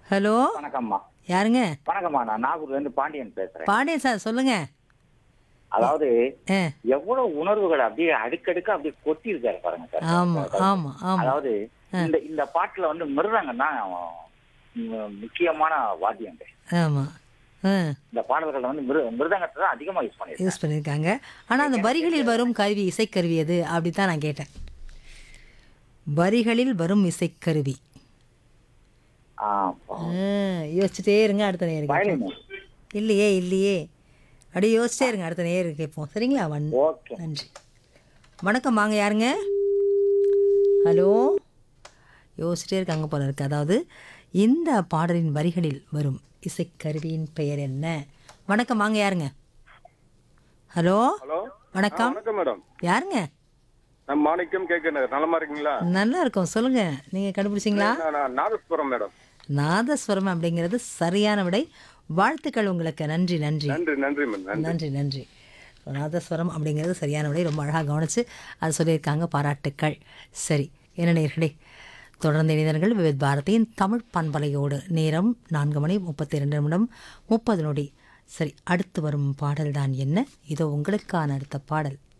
Hello வணக்கம்மா யாருங்க வணக்கம்மா நான் நாகூர்ல இருந்து பாண்டியன் பேசுறேன் பாண்டியன் சார் சொல்லுங்க அதாவது ஆ எவ்வளவு உணர்வுகள் அப்படியே அடுக்கடுக்க அப்படியே கொட்டி இருக்காரு பாருங்க சார் ஆமா ஆமா ஆமா அதாவது இந்த இந்த பாட்டுல வந்து மிருதங்கம் தான் முக்கியமான வாத்தியம் ஆமா ஆ இந்த பாடல்கள் வந்து மிரு மிருதங்கத்தை தான் அதிகமா யூஸ் பண்ணிருக்காங்க யூஸ் பண்ணியிருக்காங்க ஆனால் அந்த வரிகளில் வரும் கருவி இசைக்கருவி எது அப்படி தான் நான் கேட்டேன் வரிகளில் வரும் இசைக்கருவி ஆ, ஆ, யோசிச்சுட்டே இருங்க அடுத்த நேரம் violin. இல்லையே இல்லையே அப்படியே யோசிச்சே இருங்க அடுத்த நேரம் கேட்போம் சரிங்களா வன் ஓகே நன்றி வணக்கம் வாங்க யாருங்க ஹலோ யோசிச்சிட்டே இருக்காங்க போல இருக்கு அதாவது இந்த பாடலின் வரிகளில் வரும் இசைக்கருவியின் பெயர் என்ன வணக்கம் வாங்க யாருங்க ஹலோ ஹலோ வணக்கம் வணக்கம் மேடம் யாருங்க நான் மாணிக்கம் கேட்க நகர் நலமா இருக்கீங்களா நல்லா இருக்கோம் சொல்லுங்க நீங்க கண்டுபிடிச்சிங்களா நான் நான் நாதஸ்வரம் மேடம் நாதஸ்வரம் அப்படிங்கிறது சரியான விடை வாழ்த்துக்கள் உங்களுக்கு நன்றி நன்றி நன்றி நன்றி மேடம் நன்றி நன்றி நன்றி நாதஸ்வரம் அப்படிங்கிறது சரியான விடை ரொம்ப அழகாக கவனித்து அது சொல்லியிருக்காங்க பாராட்டுக்கள் சரி என்ன நேர்களே தொடர்ந்து இணைந்தர்கள் விவித் பாரதியின் தமிழ் பண்பலையோடு நேரம் நான்கு மணி முப்பத்தி ரெண்டு நிமிடம் முப்பது நொடி சரி அடுத்து வரும் பாடல் தான் என்ன இதோ உங்களுக்கான அடுத்த பாடல்